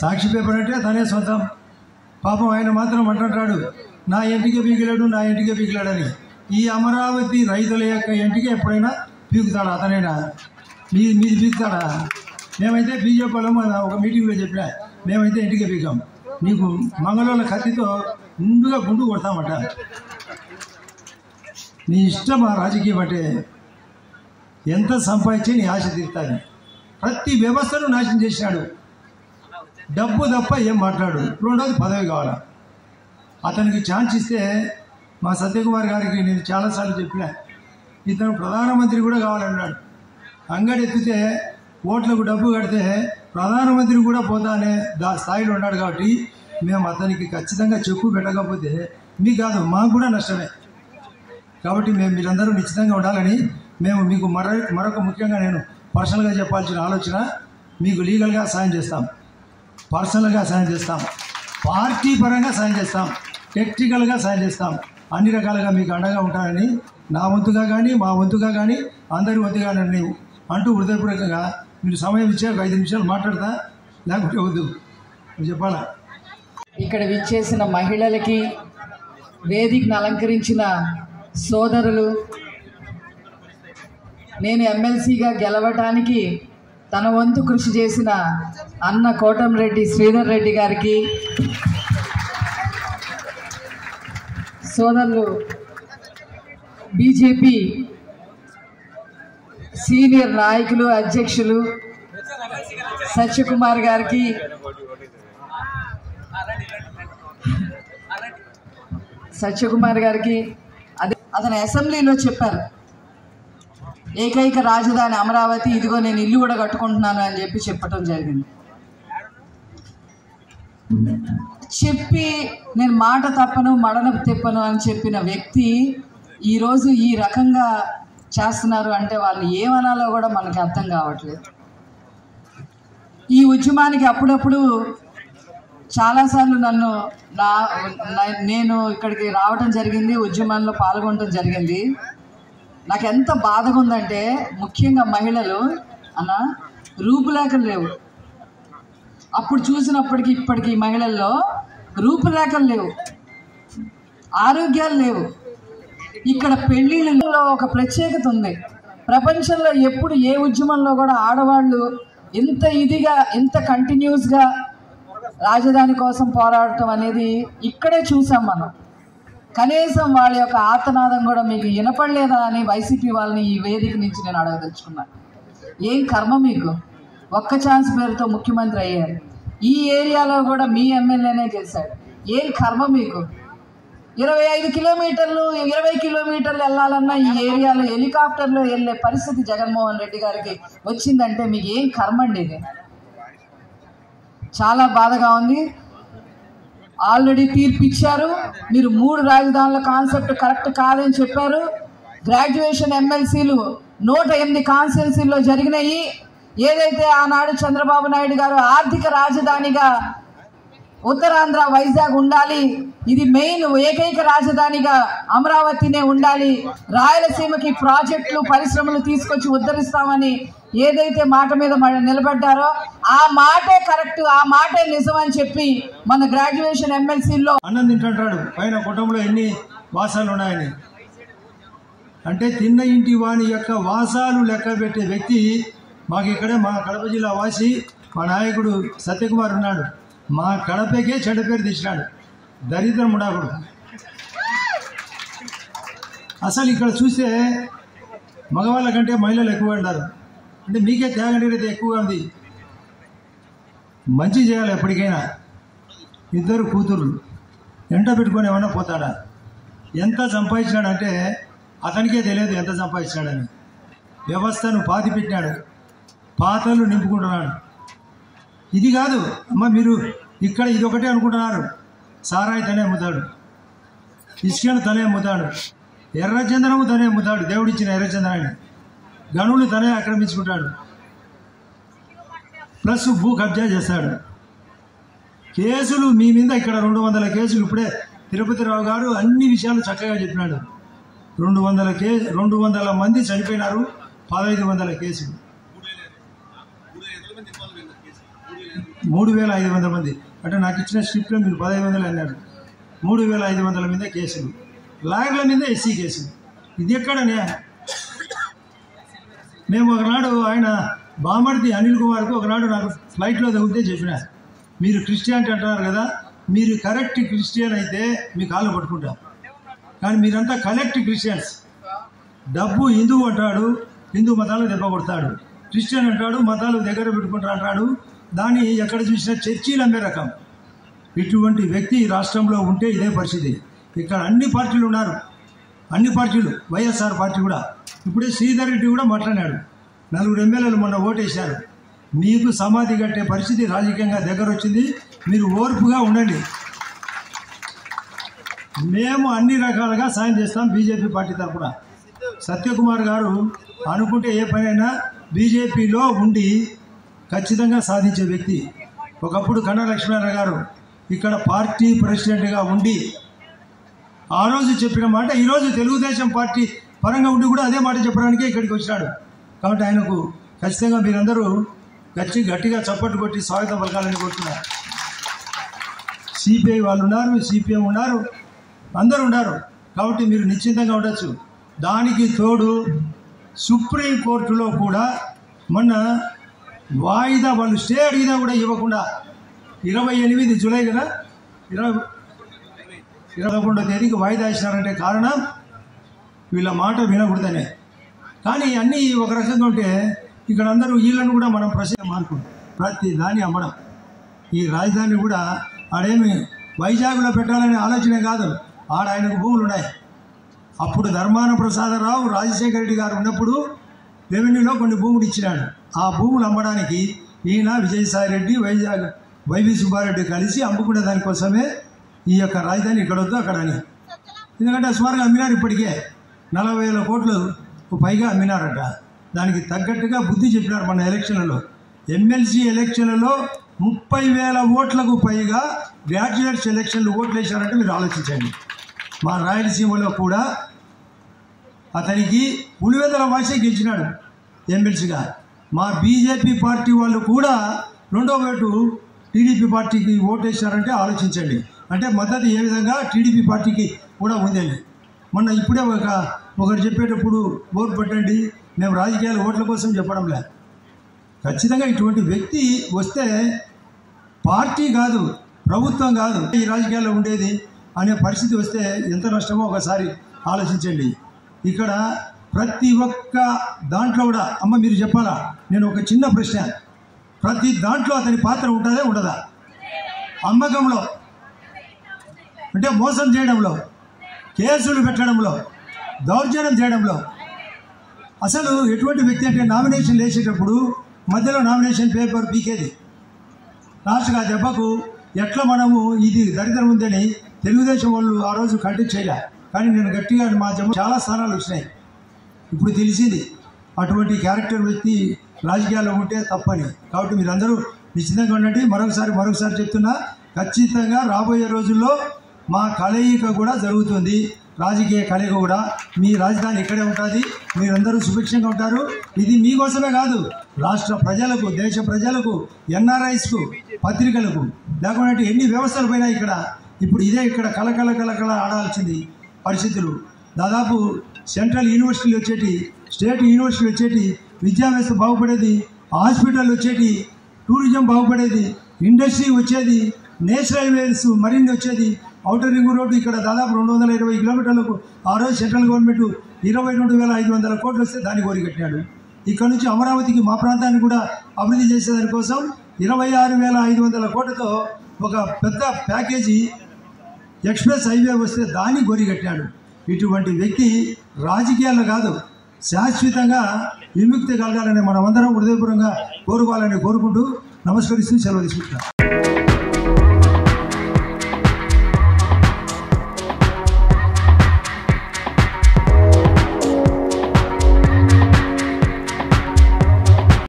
సాక్షి paper అంటే తనే సొంతం పాపం ఆయన మాత్రం అంటుంటాడు నా ఇంటికి పీకిలాడు నా ఇంటికి పీకిలాడని ఈ అమరావతి రైతుల యొక్క ఇంటికి ఎప్పుడైనా పీకుతాడా అతనైనా మీ మీది పీకుతాడా మేమైతే బీజేపీ వాళ్ళం మన ఒక మీటింగ్లో చెప్పినా మేమైతే ఇంటికి పీకాం నీకు మంగళూరుల కత్తితో ముందుగా గుండు కొడతామట నీ ఇష్టం ఆ రాజకీయం అంటే ఎంత సంపాదించి నీ ఆశ తీరుతుంది ప్రతి వ్యవస్థను నాశనం చేసినాడు డబ్బు తప్ప ఏం మాట్లాడు రెండోది పదవి కావాలా అతనికి ఛాన్స్ ఇస్తే మా సత్యకుమార్ గారికి నేను చాలాసార్లు చెప్పిన ఇతను ప్రధానమంత్రి కూడా కావాలన్నాడు అంగడి ఎత్తితే ఓట్లకు డబ్బు కడితే ప్రధానమంత్రి కూడా పోతానే దా స్థాయిలో ఉన్నాడు కాబట్టి మేము అతనికి ఖచ్చితంగా చెప్పు పెట్టకపోతే మీకు కాదు మాకు కూడా నష్టమే కాబట్టి మేము మీరందరూ నిశ్చితంగా ఉండాలని మేము మీకు మర మరొక ముఖ్యంగా నేను పర్సనల్గా చెప్పాల్సిన ఆలోచన మీకు లీగల్గా సాయం చేస్తాం పర్సనల్గా సాయం చేస్తాం పార్టీ పరంగా సాయం చేస్తాం టెక్నికల్గా సాయం చేస్తాం అన్ని రకాలుగా మీకు అండగా ఉంటానని నా వంతుగా కానీ మా వంతుగా కానీ అందరి వంతుగా నన్ను అంటూ హృదయపూర్వకంగా మీరు సమయం ఇచ్చే ఒక ఐదు నిమిషాలు మాట్లాడతా లేకపోతే వద్దు నువ్వు చెప్పాలా ఇక్కడ విచ్చేసిన మహిళలకి వేదికను అలంకరించిన సోదరులు నేను ఎమ్మెల్సీగా గెలవటానికి తన వంతు కృషి చేసిన అన్న కోటంరెడ్డి శ్రీధర్ రెడ్డి గారికి సోదరులు బీజేపీ సీనియర్ నాయకులు అధ్యక్షులు సత్యకుమార్ గారికి సత్యకుమార్ గారికి అదే అతను అసెంబ్లీలో చెప్పారు ఏకైక రాజధాని అమరావతి ఇదిగో నేను ఇల్లు కూడా కట్టుకుంటున్నాను అని చెప్పి చెప్పటం జరిగింది చెప్పి నేను మాట తప్పను మడన తిప్పను అని చెప్పిన వ్యక్తి ఈరోజు ఈ రకంగా చేస్తున్నారు అంటే వాళ్ళని ఏమనాలో కూడా మనకి అర్థం కావట్లేదు ఈ ఉద్యమానికి అప్పుడప్పుడు చాలాసార్లు నన్ను నా నా- నేను ఇక్కడికి రావటం జరిగింది ఉద్యమంలో పాల్గొనడం జరిగింది నాకు ఎంత బాధగా ఉందంటే ముఖ్యంగా మహిళలు అన్న రూపురేఖలు లేవు అప్పుడు చూసినప్పటికి ఇప్పటికి ఈ మహిళల్లో రూపురేఖలు లేవు ఆరోగ్యాలు లేవు ఇక్కడ పెళ్ళిళ్ళలో ఒక ప్రత్యేకత ఉంది ప్రపంచంలో ఎప్పుడు ఏ ఉద్యమంలో కూడా ఆడవాళ్ళు ఇంత ఇదిగా ఇంత కంటిన్యూస్గా రాజధాని కోసం పోరాడటం అనేది ఇక్కడే చూసాం మనం కనీసం వాళ్ళ యొక్క ఆర్తనాదం కూడా మీకు వినపడలేదా అని వైసీపీ వాళ్ళని ఈ వేదిక నుంచి నేను అడగదలుచుకున్నాను ఏం కర్మ మీకు ఒక్క ఛాన్స్ పేరుతో ముఖ్యమంత్రి అయ్యారు ఈ ఏరియాలో కూడా మీ ఎమ్మెల్యేనే గెలిచాడు ఏం కర్మ మీకు ఇరవై ఐదు కిలోమీటర్లు ఇరవై కిలోమీటర్లు వెళ్ళాలన్నా ఈ ఏరియాలో హెలికాప్టర్లో వెళ్ళే పరిస్థితి జగన్మోహన్ రెడ్డి గారికి వచ్చిందంటే మీకు ఏం కర్మండి ఇది చాలా బాధగా ఉంది ఆల్రెడీ తీర్పు ఇచ్చారు మీరు మూడు రాజధానుల కాన్సెప్ట్ కరెక్ట్ కాదని చెప్పారు గ్రాడ్యుయేషన్ ఎమ్మెల్సీలు నూట ఎనిమిది కాన్స్టిట్యున్సీల్లో జరిగినాయి ఏదైతే ఆనాడు చంద్రబాబు నాయుడు గారు ఆర్థిక రాజధానిగా ఉత్తరాంధ్ర వైజాగ్ ఉండాలి ఇది మెయిన్ ఏకైక రాజధానిగా అమరావతినే ఉండాలి రాయలసీమకి ప్రాజెక్టులు పరిశ్రమలు తీసుకొచ్చి ఉద్ధరిస్తామని ఏదైతే మాట మీద మ- నిలబడ్డారో ఆ మాటే కరెక్ట్ ఆ మాటే నిజం అని చెప్పి మన గ్రాడ్యుయేషన్ ఎమ్మెల్సీల్లో అన్నం తింటుంటాడు పైన కుటుంబంలో ఎన్ని వాసాలు ఉన్నాయని అంటే తిన్న ఇంటి వాని యొక్క వాసాలు లెక్క పెట్టే వ్యక్తి మాకు ఇక్కడే మా కడప జిల్లా వాసి మా నాయకుడు సత్యకుమార్ ఉన్నాడు మా కడపకే చెడ్డ పేరు తీసినాడు దరిద్రం ఉండాకుడు అసలు ఇక్కడ చూస్తే మగవాళ్ళ కంటే మహిళలు ఎక్కువ ఉంటారు అంటే మీకే త్యాగనీయత ఎక్కువగా ఉంది మంచి చేయాలి ఎప్పటికైనా ఇద్దరు కూతుర్లు ఎంట పెట్టుకొని ఏమన్నా పోతాడా ఎంత సంపాదించినాడంటే అతనికే తెలియదు ఎంత సంపాదించినాడని వ్యవస్థను పాతి పెట్టినాడు పాతలు నింపుకుంటున్నాడు ఇది కాదు అమ్మ మీరు ఇక్కడ ఇది ఒకటే అనుకుంటున్నారు సారాయి తనే అమ్ముతాడు ఇసుకను తనే అమ్ముతాడు ఎర్రచందనము తనే అమ్ముతాడు దేవుడిచ్చిన ఎర్రచందనాన్ని గనులు తనే ఆక్రమించుకుంటాడు ప్లస్ భూ కబ్జా చేస్తాడు కేసులు మీ మీద ఇక్కడ రెండు వందల కేసులు ఇప్పుడే తిరుపతి రావు గారు అన్ని విషయాలు చక్కగా చెప్పినాడు రెండు వందల కే రెండు వందల మంది చనిపోయినారు పదహైదు వందల కేసులు మూడు వేల ఐదు వందల మంది అంటే నాకు ఇచ్చిన స్క్రిప్ట్లో మీరు పదహైదు వందలు అన్నారు మూడు వేల ఐదు వందల మీద కేసులు లాయర్ల మీద ఎస్సీ కేసులు ఇది ఎక్కడనే మేము ఒకనాడు ఆయన బామర్ది అనిల్ కుమార్కు ఒకనాడు నాకు ఫ్లైట్లో తగిలితే చెప్పిన మీరు క్రిస్టియానిటీ అంటున్నారు కదా మీరు కరెక్ట్ క్రిస్టియన్ అయితే మీ కాళ్ళు పట్టుకుంటాం కానీ మీరంతా కలెక్ట్ క్రిస్టియన్స్ డబ్బు హిందువు అంటాడు హిందూ మతాలు దెబ్బ కొడతాడు క్రిస్టియన్ అంటాడు మతాలు దగ్గర పెట్టుకుంటారు అంటాడు దాన్ని ఎక్కడ చూసినా చర్చీలు అమ్మే రకం ఇటువంటి వ్యక్తి ఈ రాష్ట్రంలో ఉంటే ఇదే పరిస్థితి ఇక్కడ అన్ని పార్టీలు ఉన్నారు అన్ని పార్టీలు వైఎస్ఆర్ పార్టీ కూడా ఇప్పుడే శ్రీధర్ రెడ్డి కూడా మాట్లాడాడు నలుగురు ఎమ్మెల్యేలు మొన్న ఓటేశారు మీకు సమాధి కట్టే పరిస్థితి రాజకీయంగా దగ్గర వచ్చింది మీరు ఓర్పుగా ఉండండి మేము అన్ని రకాలుగా సాయం చేస్తాం బీజేపీ పార్టీ తరఫున సత్యకుమార్ గారు అనుకుంటే ఏ పనైనా బీజేపీలో ఉండి ఖచ్చితంగా సాధించే వ్యక్తి ఒకప్పుడు కన్నా లక్ష్మీనారాయణ గారు ఇక్కడ పార్టీ ప్రెసిడెంట్గా ఉండి ఆ రోజు చెప్పిన మాట ఈరోజు తెలుగుదేశం పార్టీ పరంగా ఉండి కూడా అదే మాట చెప్పడానికే ఇక్కడికి వచ్చినాడు కాబట్టి ఆయనకు ఖచ్చితంగా మీరందరూ గట్టి గట్టిగా చప్పట్లు కొట్టి స్వాగతం పలకాలని కోరుతున్నారు సిపిఐ వాళ్ళు ఉన్నారు సిపిఎం ఉన్నారు అందరూ ఉన్నారు కాబట్టి మీరు నిశ్చింతంగా ఉండొచ్చు దానికి తోడు సుప్రీం కోర్టులో కూడా మొన్న వాయిదా వాళ్ళు స్టే అడిగినా కూడా ఇవ్వకుండా ఇరవై ఎనిమిది జూలై కదా ఇరవై ఇరవై ఒకటో తేదీకి వాయిదా ఇచ్చినారంటే కారణం వీళ్ళ మాట వినకూడదనే కానీ అన్నీ ఒక రకంగా ఉంటే ఇక్కడ అందరూ వీళ్ళను కూడా మనం ప్రశ్న మార్కుంటాం ప్రతి దాన్ని అమ్మడం ఈ రాజధాని కూడా ఆడేమి వైజాగ్లో పెట్టాలనే ఆలోచనే కాదు ఆడ ఆయనకు భూములు ఉన్నాయి అప్పుడు ధర్మాన ప్రసాదరావు రాజశేఖర రెడ్డి గారు ఉన్నప్పుడు రెవెన్యూలో కొన్ని భూములు ఇచ్చినాడు ఆ భూములు అమ్మడానికి ఈయన విజయసాయి రెడ్డి వైజాగ్ వైవి సుబ్బారెడ్డి కలిసి అమ్ముకునే దానికోసమే ఈ యొక్క రాజధాని ఇక్కడ వద్దు అక్కడ అని ఎందుకంటే సుమారుగా అమ్మినారు ఇప్పటికే నలభై వేల కోట్లు పైగా అమ్మినారట దానికి తగ్గట్టుగా బుద్ధి చెప్పినారు మన ఎలక్షన్లలో ఎమ్మెల్సీ ఎలక్షన్లలో ముప్పై వేల ఓట్లకు పైగా గ్రాడ్యుయేట్స్ ఎలక్షన్లు ఓట్లు వేశారంటే మీరు ఆలోచించండి మా రాయలసీమలో కూడా అతనికి పులివెదల వాసే గెలిచినాడు ఎమ్మెల్సీగా మా బీజేపీ పార్టీ వాళ్ళు కూడా రెండో ఓటు టీడీపీ పార్టీకి ఓటు వేశారంటే ఆలోచించండి అంటే మద్దతు ఏ విధంగా టీడీపీ పార్టీకి కూడా ఉందండి మొన్న ఇప్పుడే ఒక ఒకరు చెప్పేటప్పుడు ఓటు పెట్టండి మేము రాజకీయాల ఓట్ల కోసం చెప్పడం లేదు ఖచ్చితంగా ఇటువంటి వ్యక్తి వస్తే పార్టీ కాదు ప్రభుత్వం కాదు ఈ రాజకీయాల్లో ఉండేది అనే పరిస్థితి వస్తే ఎంత నష్టమో ఒకసారి ఆలోచించండి ఇక్కడ ప్రతి ఒక్క దాంట్లో కూడా అమ్మ మీరు చెప్పాలా నేను ఒక చిన్న ప్రశ్న ప్రతి దాంట్లో అతని పాత్ర ఉంటుందా ఉండదా అమ్మకంలో అంటే మోసం చేయడంలో కేసులు పెట్టడంలో దౌర్జన్యం చేయడంలో అసలు ఎటువంటి వ్యక్తి అంటే నామినేషన్ వేసేటప్పుడు మధ్యలో నామినేషన్ పేపర్ పీకేది లాస్ట్గా ఆ దెబ్బకు ఎట్లా మనము ఇది దరిద్రం ఉందని తెలుగుదేశం వాళ్ళు ఆ రోజు కంటెక్ట్ చేయలే కానీ నేను గట్టిగా మా జమ్మ చాలా స్థానాలు వచ్చినాయి ఇప్పుడు తెలిసింది అటువంటి క్యారెక్టర్ వ్యక్తి రాజకీయాల్లో ఉంటే తప్పని కాబట్టి మీరందరూ నిశ్చితంగా ఉండండి మరొకసారి మరొకసారి చెప్తున్నా ఖచ్చితంగా రాబోయే రోజుల్లో మా కలయిక కూడా జరుగుతుంది రాజకీయ కలయిక కూడా మీ రాజధాని ఇక్కడే ఉంటుంది మీరందరూ సుభిక్షంగా ఉంటారు ఇది మీకోసమే కాదు రాష్ట్ర ప్రజలకు దేశ ప్రజలకు ఎన్ఆర్ఐస్కు పత్రికలకు లేకుంటే ఎన్ని వ్యవస్థలు పోయినా ఇక్కడ ఇప్పుడు ఇదే ఇక్కడ కలకల కలకల ఆడాల్సింది పరిస్థితులు దాదాపు సెంట్రల్ యూనివర్సిటీలు వచ్చేటి స్టేట్ యూనివర్సిటీలు వచ్చేటి విద్యా వ్యవస్థ బాగుపడేది హాస్పిటల్ వచ్చేటి టూరిజం బాగుపడేది ఇండస్ట్రీ వచ్చేది నేషనల్ హైవేస్ మరిన్ని వచ్చేది ఔటర్ రింగ్ రోడ్డు ఇక్కడ దాదాపు రెండు వందల ఇరవై కిలోమీటర్లకు ఆ రోజు సెంట్రల్ గవర్నమెంట్ ఇరవై రెండు వేల ఐదు వందల కోట్లు వస్తే దాన్ని కోరి కట్టినాడు ఇక్కడ నుంచి అమరావతికి మా ప్రాంతాన్ని కూడా అభివృద్ధి చేసేదానికోసం ఇరవై ఆరు వేల ఐదు వందల కోట్లతో ఒక పెద్ద ప్యాకేజీ ఎక్స్ప్రెస్ హైవే వస్తే దాన్ని గొరి కట్టాడు ఇటువంటి వ్యక్తి రాజకీయాల్లో కాదు శాశ్వతంగా విముక్తి కలగాలని మనమందరం హృదయపూర్వకంగా కోరుకోవాలని కోరుకుంటూ నమస్కరిస్తూ సెలవు తీసుకుంటున్నాను